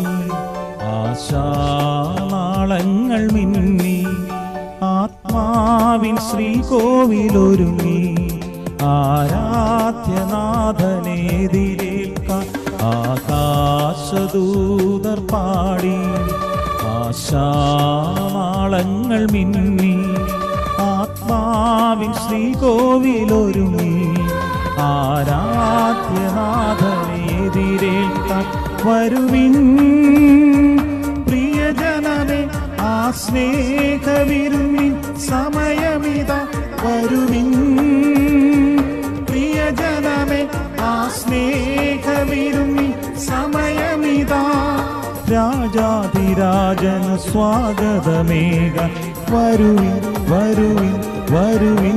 ആശാളങ്ങൾ മിന്നി ആത്മാവിൻ ശ്രീകോവിലൊരുങ്ങി ആരാധ്യനാഥനെതിരേൽക്കാൻ ആകാശദൂതർ പാടി ആശാളങ്ങൾ മിന്നി ആത്മാവിൻ ശ്രീകോവിലൊരുങ്ങി ആരാധ്യനാഥനെതിരേൽക്കാൻ വരുവിൻ പ്രിയജനമേ ആ സ്നേഹവിരുന്നിൻ സമയമിത വരുവിൻ പ്രിയജനമേ രാജാതിരാജന് സ്വാഗതമേക വരുവിൻ വരുവിൻ വരുവിൻ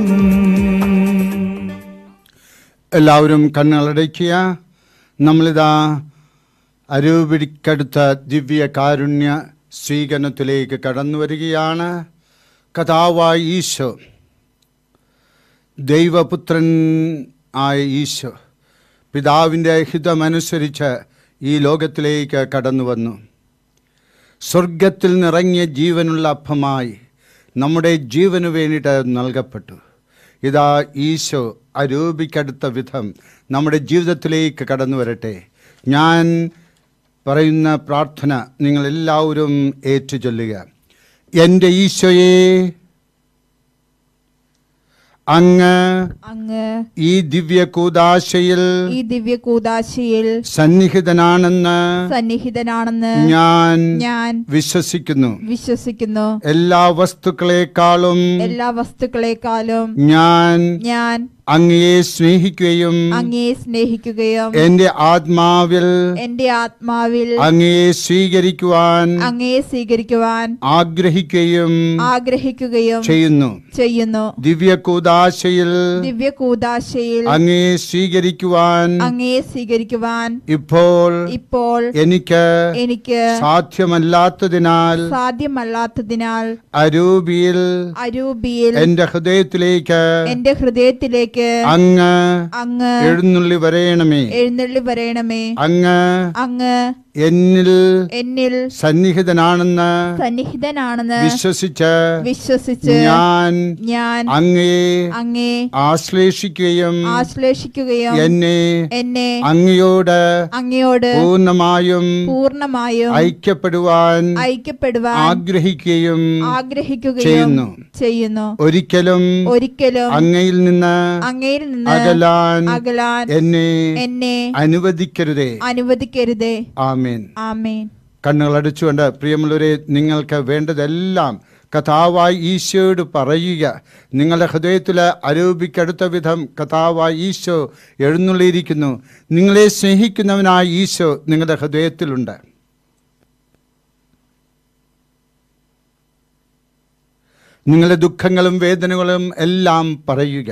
എല്ലാവരും കണ്ണുകളടയ്ക്കുക നമ്മളിതാ അരൂപിടിക്കടുത്ത ദിവ്യ കാരുണ്യ സ്വീകരണത്തിലേക്ക് കടന്നു വരികയാണ് കഥാവായ ഈശോ ദൈവപുത്രൻ ആയ ഈശോ പിതാവിൻ്റെ ഹിതമനുസരിച്ച് ഈ ലോകത്തിലേക്ക് കടന്നു വന്നു സ്വർഗത്തിൽ നിറങ്ങിയ ജീവനുള്ള അപ്പമായി നമ്മുടെ ജീവന് വേണ്ടിയിട്ട് നൽകപ്പെട്ടു ഇതാ ഈശോ അരൂപിക്കടുത്ത വിധം നമ്മുടെ ജീവിതത്തിലേക്ക് കടന്നു വരട്ടെ ഞാൻ പറയുന്ന പ്രാർത്ഥന നിങ്ങളെല്ലാവരും ഏറ്റുചൊല്ലുക എൻ്റെ ഈശോയെ അങ്ങ് അങ്ങ് ഈ ദിവ്യ കൂതാശയിൽ ഈ ദിവ്യ കൂതാശയിൽ സന്നിഹിതനാണെന്ന് സന്നിഹിതനാണെന്ന് ഞാൻ ഞാൻ വിശ്വസിക്കുന്നു വിശ്വസിക്കുന്നു എല്ലാ വസ്തുക്കളെക്കാളും എല്ലാ വസ്തുക്കളെക്കാളും ഞാൻ ഞാൻ അങ്ങയെ സ്നേഹിക്കുകയും അങ്ങയെ സ്നേഹിക്കുകയും എന്റെ ആത്മാവിൽ എന്റെ ആത്മാവിൽ അങ്ങയെ സ്വീകരിക്കുവാൻ അങ്ങയെ സ്വീകരിക്കുവാൻ ആഗ്രഹിക്കുകയും ആഗ്രഹിക്കുകയും ചെയ്യുന്നു ചെയ്യുന്നു ദിവ്യ കൂതാശയിൽ ദിവ്യ കൂതാശയിൽ അങ്ങയെ സ്വീകരിക്കുവാൻ അങ്ങയെ സ്വീകരിക്കുവാൻ ഇപ്പോൾ ഇപ്പോൾ എനിക്ക് എനിക്ക് സാധ്യമല്ലാത്തതിനാൽ സാധ്യമല്ലാത്തതിനാൽ അരൂപിയിൽ അരൂപിയിൽ എന്റെ ഹൃദയത്തിലേക്ക് എന്റെ ഹൃദയത്തിലേക്ക് അങ്ങ് അങ്ങ് എഴുന്നള്ളി വരയണമേ എഴുന്നള്ളി വരയണമേ അങ്ങ് അങ്ങ് എന്നിൽ എന്നിൽ സന്നിഹിതനാണെന്ന് സന്നിഹിതനാണെന്ന് വിശ്വസിച്ച് വിശ്വസിച്ച് ഞാൻ ഞാൻ അങ്ങയെ അങ്ങേ ആശ്ലേഷിക്കുകയും ആശ്ലേഷിക്കുകയും എന്നെ എന്നെ അങ്ങയോട് അങ്ങയോട് പൂർണ്ണമായും പൂർണ്ണമായും ഐക്യപ്പെടുവാൻ ഐക്യപ്പെടുവാൻ ആഗ്രഹിക്കുകയും ആഗ്രഹിക്കുകയും ചെയ്യുന്നു. ചെയ്യുന്നു ഒരിക്കലും ഒരിക്കലും അങ്ങയിൽ നിന്ന് അങ്ങയിൽ നിന്ന് അകലാൻ അകലാൻ എന്നെ എന്നെ അനുവദിക്കരുതേ അനുവദിക്കരുതേ ആമേൻ ആമേൻ കണ്ണുകളടച്ചുകൊണ്ട് പ്രിയമുള്ളവരെ നിങ്ങൾക്ക് വേണ്ടതെല്ലാം കഥാവായി ഈശോയോട് പറയുക നിങ്ങളുടെ ഹൃദയത്തിൽ അരൂപിക്കടുത്ത വിധം കഥാവായി ഈശോ എഴുന്നള്ളിയിരിക്കുന്നു നിങ്ങളെ സ്നേഹിക്കുന്നവനായ ഈശോ നിങ്ങളുടെ ഹൃദയത്തിലുണ്ട് നിങ്ങളുടെ ദുഃഖങ്ങളും വേദനകളും എല്ലാം പറയുക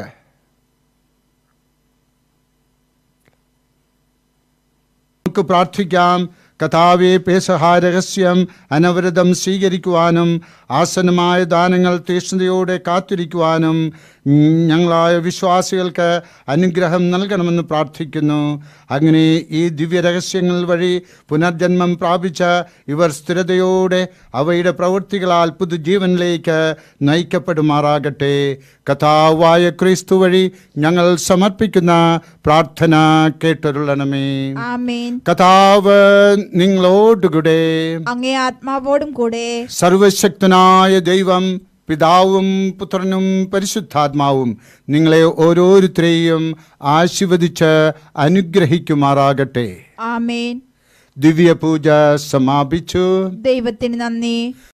നമുക്ക് പ്രാർത്ഥിക്കാം കഥാവെ പേസഹാ രഹസ്യം അനവരതം സ്വീകരിക്കുവാനും ആസനമായ ദാനങ്ങൾ തീക്ഷ്ണതയോടെ കാത്തിരിക്കുവാനും ഉം, ഞങ്ങളായ വിശ്വാസികൾക്ക് അനുഗ്രഹം നൽകണമെന്ന് പ്രാർത്ഥിക്കുന്നു അങ്ങനെ ഈ ദിവ്യ രഹസ്യങ്ങൾ വഴി പുനർജന്മം പ്രാപിച്ച ഇവർ സ്ഥിരതയോടെ അവയുടെ പ്രവൃത്തികളാൽ പുതുജീവനിലേക്ക് നയിക്കപ്പെടുമാറാകട്ടെ കഥാവായ ക്രിസ്തു വഴി ഞങ്ങൾ സമർപ്പിക്കുന്ന പ്രാർത്ഥന കേട്ടൊരുളണമേ ആമേൻ കഥാവ് നിങ്ങളോടുകൂടെ അങ്ങേ ആത്മാവോടും കൂടെ സർവശക്തനായ ദൈവം പിതാവും പുത്രനും പരിശുദ്ധാത്മാവും നിങ്ങളെ ഓരോരുത്തരെയും ആശീർവദിച്ച് അനുഗ്രഹിക്കുമാറാകട്ടെ ആമേൻ ദിവ്യപൂജ സമാപിച്ചു ദൈവത്തിന് നന്ദി